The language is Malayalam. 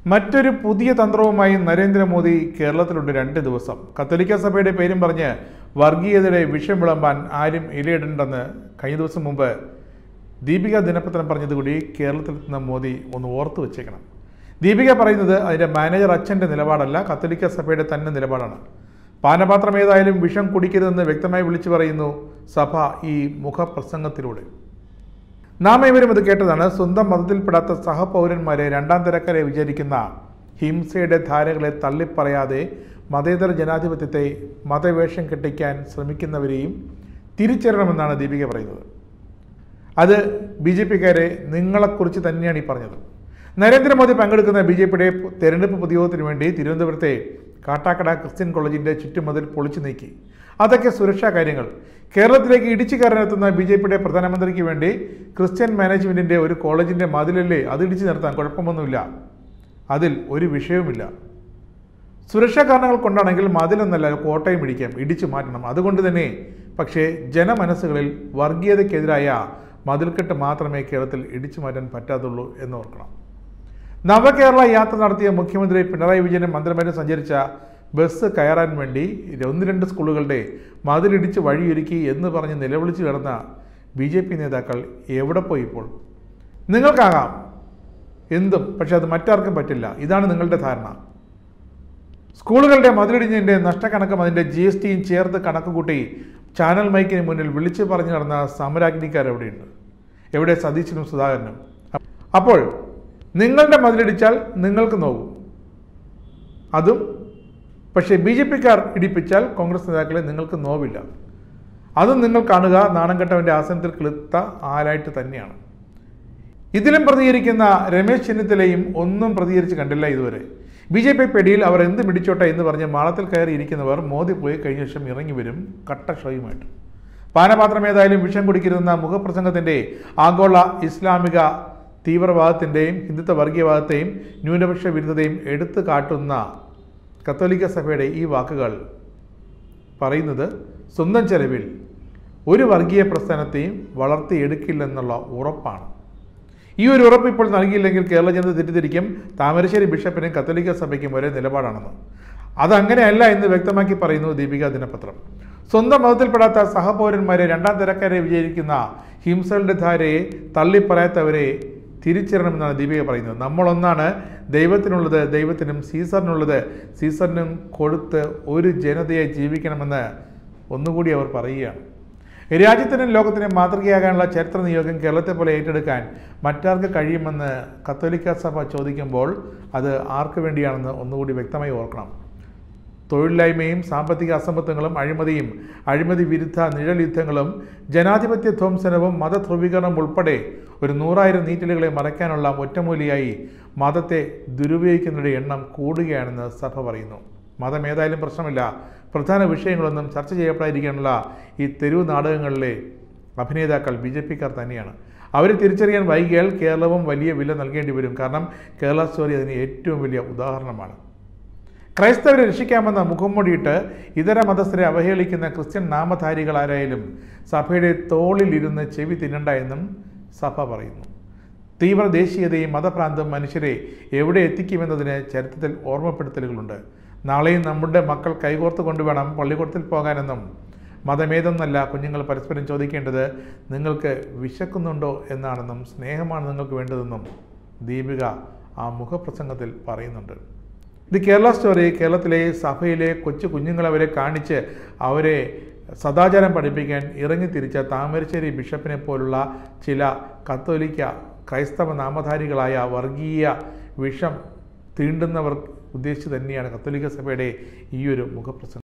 മറ്റൊരു പുതിയ തന്ത്രവുമായി നരേന്ദ്രമോദി കേരളത്തിലുണ്ട് രണ്ട് ദിവസം കത്തോലിക്ക സഭയുടെ പേരും പറഞ്ഞ് വർഗീയതയുടെ വിഷം വിളമ്പാൻ ആരും ഇലയിടണ്ടെന്ന് കഴിഞ്ഞ ദിവസം മുമ്പ് ദീപിക ദിനപത്രം പറഞ്ഞതുകൂടി കേരളത്തിലെത്തുന്ന മോദി ഒന്ന് ഓർത്തു വെച്ചേക്കണം ദീപിക പറയുന്നത് അതിൻ്റെ മാനേജർ അച്ഛൻ്റെ നിലപാടല്ല കത്തോലിക്ക സഭയുടെ തന്നെ നിലപാടാണ് പാനപാത്രം ഏതായാലും വിഷം കുടിക്കരുതെന്ന് വ്യക്തമായി വിളിച്ചു പറയുന്നു സഭ ഈ മുഖപ്രസംഗത്തിലൂടെ നാം ഏവരും ഇത് കേട്ടതാണ് സ്വന്തം മതത്തിൽപ്പെടാത്ത സഹപൗരന്മാരെ രണ്ടാം തരക്കാരെ വിചാരിക്കുന്ന ഹിംസയുടെ ധാരകളെ തള്ളിപ്പറയാതെ മതേതര ജനാധിപത്യത്തെ മതവേഷം കെട്ടിക്കാൻ ശ്രമിക്കുന്നവരെയും തിരിച്ചറിയണമെന്നാണ് ദീപിക പറയുന്നത് അത് ബി ജെ പിക്കാരെ നിങ്ങളെക്കുറിച്ച് തന്നെയാണ് ഈ പറഞ്ഞത് നരേന്ദ്രമോദി പങ്കെടുക്കുന്ന ബി ജെ പിയുടെ തെരഞ്ഞെടുപ്പ് പൊതുയോഗത്തിന് വേണ്ടി തിരുവനന്തപുരത്തെ കാട്ടാക്കട ക്രിസ്ത്യൻ കോളേജിൻ്റെ ചുറ്റുമതിൽ പൊളിച്ചു നീക്കി അതൊക്കെ സുരക്ഷാ കാര്യങ്ങൾ കേരളത്തിലേക്ക് ഇടിച്ചു കയറാനെത്തുന്ന ബി ജെ പിയുടെ പ്രധാനമന്ത്രിക്ക് വേണ്ടി ക്രിസ്ത്യൻ മാനേജ്മെൻറ്റിൻ്റെ ഒരു കോളേജിൻ്റെ മതിലല്ലേ അത് ഇടിച്ചു നിർത്താൻ കുഴപ്പമൊന്നുമില്ല അതിൽ ഒരു വിഷയവുമില്ല സുരക്ഷാ കാരണങ്ങൾ കൊണ്ടാണെങ്കിൽ മതിലൊന്നല്ല കോട്ടയം ഇടിക്കാം ഇടിച്ചു മാറ്റണം അതുകൊണ്ട് തന്നെ പക്ഷേ ജനമനസ്സുകളിൽ വർഗീയതയ്ക്കെതിരായ മതിൽക്കെട്ട് മാത്രമേ കേരളത്തിൽ ഇടിച്ചു മാറ്റാൻ പറ്റാതുള്ളൂ എന്ന് ഓർക്കണം നവകേരള യാത്ര നടത്തിയ മുഖ്യമന്ത്രി പിണറായി വിജയനും മന്ത്രിമാരും സഞ്ചരിച്ച ബസ് കയറാൻ വേണ്ടി ഒന്ന് രണ്ട് സ്കൂളുകളുടെ മതിലിടിച്ച് വഴിയൊരുക്കി എന്ന് പറഞ്ഞ് നിലവിളിച്ച് കിടന്ന ബി ജെ പി നേതാക്കൾ എവിടെ പോയി ഇപ്പോൾ നിങ്ങൾക്കാകാം എന്തും പക്ഷെ അത് മറ്റാർക്കും പറ്റില്ല ഇതാണ് നിങ്ങളുടെ ധാരണ സ്കൂളുകളുടെ മതിലിടിഞ്ഞതിൻ്റെ നഷ്ടക്കണക്കും അതിൻ്റെ ജി എസ് ടിയും ചേർത്ത് കണക്ക് കൂട്ടി ചാനൽ മൈക്കിന് മുന്നിൽ വിളിച്ചു പറഞ്ഞു നടന്ന സമരാഗ്നിക്കാർ എവിടെയുണ്ട് എവിടെ സതീശനും സുധാകരനും അപ്പോൾ നിങ്ങളുടെ മതിലിടിച്ചാൽ നിങ്ങൾക്ക് നോക്കും അതും പക്ഷേ ബി ജെ പിക്കാർ ഇടിപ്പിച്ചാൽ കോൺഗ്രസ് നേതാക്കളെ നിങ്ങൾക്ക് നോവില്ല അതും നിങ്ങൾ കാണുക നാണം കെട്ടവൻ്റെ ആസനത്തിൽ കിളുത്ത ആലായിട്ട് തന്നെയാണ് ഇതിലും പ്രതികരിക്കുന്ന രമേശ് ചെന്നിത്തലയും ഒന്നും പ്രതികരിച്ച് കണ്ടില്ല ഇതുവരെ ബി ജെ പി പെടിയിൽ അവർ എന്ത് മിടിച്ചോട്ടെ എന്ന് പറഞ്ഞ് മാളത്തിൽ കയറി ഇരിക്കുന്നവർ മോദി പോയി കഴിഞ്ഞ ശേഷം ഇറങ്ങി വരും കട്ട ഷോയുമായിട്ട് പാനപാത്രം ഏതായാലും വിഷം കുടിക്കരുതെന്ന മുഖപ്രസംഗത്തിൻ്റെ ആഗോള ഇസ്ലാമിക തീവ്രവാദത്തിൻ്റെയും ഹിന്ദുത്വ വർഗീയവാദത്തെയും ന്യൂനപക്ഷ വിരുദ്ധതയും എടുത്തു കാട്ടുന്ന കത്തോലിക്ക സഭയുടെ ഈ വാക്കുകൾ പറയുന്നത് സ്വന്തം ചെലവിൽ ഒരു വർഗീയ പ്രസ്ഥാനത്തെയും വളർത്തിയെടുക്കില്ലെന്നുള്ള ഉറപ്പാണ് ഈ ഒരു ഉറപ്പ് ഇപ്പോൾ നൽകിയില്ലെങ്കിൽ കേരള ജനത തെറ്റിദ്ധരിക്കും താമരശ്ശേരി ബിഷപ്പിനും കത്തോലിക്ക സഭയ്ക്കും ഒരേ നിലപാടാണെന്ന് അതങ്ങനെയല്ല എന്ന് വ്യക്തമാക്കി പറയുന്നു ദീപിക ദിനപത്രം സ്വന്തം മതത്തിൽപ്പെടാത്ത സഹപൗരന്മാരെ രണ്ടാം തരക്കാരെ വിജയിക്കുന്ന ഹിംസകളുടെ ധാരയെ തള്ളിപ്പറയാത്തവരെ തിരിച്ചറിയണമെന്നാണ് ദീപിക പറയുന്നത് നമ്മളൊന്നാണ് ദൈവത്തിനുള്ളത് ദൈവത്തിനും സീസറിനുള്ളത് സീസറിനും കൊടുത്ത് ഒരു ജനതയെ ജീവിക്കണമെന്ന് ഒന്നുകൂടി അവർ പറയുകയാണ് രാജ്യത്തിനും ലോകത്തിനും മാതൃകയാകാനുള്ള ചരിത്ര നിയോഗം കേരളത്തെ പോലെ ഏറ്റെടുക്കാൻ മറ്റാർക്ക് കഴിയുമെന്ന് കത്തോലിക്ക സഭ ചോദിക്കുമ്പോൾ അത് ആർക്ക് വേണ്ടിയാണെന്ന് ഒന്നുകൂടി വ്യക്തമായി ഓർക്കണം തൊഴിലില്ലായ്മയും സാമ്പത്തിക അസമത്വങ്ങളും അഴിമതിയും അഴിമതി വിരുദ്ധ നിഴൽ യുദ്ധങ്ങളും ജനാധിപത്യ ധ്വംസനവും മതധ്രുവീകരണം ഉൾപ്പെടെ ഒരു നൂറായിരം നീറ്റലുകളെ മറയ്ക്കാനുള്ള ഒറ്റമൂലിയായി മതത്തെ ദുരുപയോഗിക്കുന്നവരുടെ എണ്ണം കൂടുകയാണെന്ന് സഭ പറയുന്നു മതം ഏതായാലും പ്രശ്നമില്ല പ്രധാന വിഷയങ്ങളൊന്നും ചർച്ച ചെയ്യപ്പെടാതിരിക്കാനുള്ള ഈ തെരുവ് നാടകങ്ങളിലെ അഭിനേതാക്കൾ ബി ജെ പിക്കാർ തന്നെയാണ് അവരെ തിരിച്ചറിയാൻ വൈകിയാൽ കേരളവും വലിയ വില നൽകേണ്ടി വരും കാരണം കേരള സ്റ്റോറി അതിന് ഏറ്റവും വലിയ ഉദാഹരണമാണ് ക്രൈസ്തവരെ രക്ഷിക്കാമെന്ന മുഖംമൂടിയിട്ട് ഇതര മതസ്ഥരെ അവഹേളിക്കുന്ന ക്രിസ്ത്യൻ നാമധാരികളാരായാലും സഭയുടെ തോളിലിരുന്ന് ചെവി തിന്നണ്ട എന്നും സഭ പറയുന്നു തീവ്ര ദേശീയതയും മതഭ്രാന്തം മനുഷ്യരെ എവിടെ എത്തിക്കുമെന്നതിന് ചരിത്രത്തിൽ ഓർമ്മപ്പെടുത്തലുകളുണ്ട് നാളെയും നമ്മുടെ മക്കൾ കൈകോർത്ത് കൊണ്ടുവേണം പള്ളിക്കൂടത്തിൽ പോകാനെന്നും മതമേതെന്നല്ല കുഞ്ഞുങ്ങൾ പരസ്പരം ചോദിക്കേണ്ടത് നിങ്ങൾക്ക് വിശക്കുന്നുണ്ടോ എന്നാണെന്നും സ്നേഹമാണ് നിങ്ങൾക്ക് വേണ്ടതെന്നും ദീപിക ആ മുഖപ്രസംഗത്തിൽ പറയുന്നുണ്ട് ഇത് കേരള സ്റ്റോറി കേരളത്തിലെ സഭയിലെ കൊച്ചു കുഞ്ഞുങ്ങളവരെ കാണിച്ച് അവരെ സദാചാരം പഠിപ്പിക്കാൻ ഇറങ്ങിത്തിരിച്ച താമരശ്ശേരി ബിഷപ്പിനെ പോലുള്ള ചില കത്തോലിക്ക ക്രൈസ്തവ നാമധാരികളായ വർഗീയ വിഷം തീണ്ടുന്നവർ ഉദ്ദേശിച്ച് തന്നെയാണ് കത്തോലിക്ക സഭയുടെ ഈ ഒരു മുഖപ്രസംഗം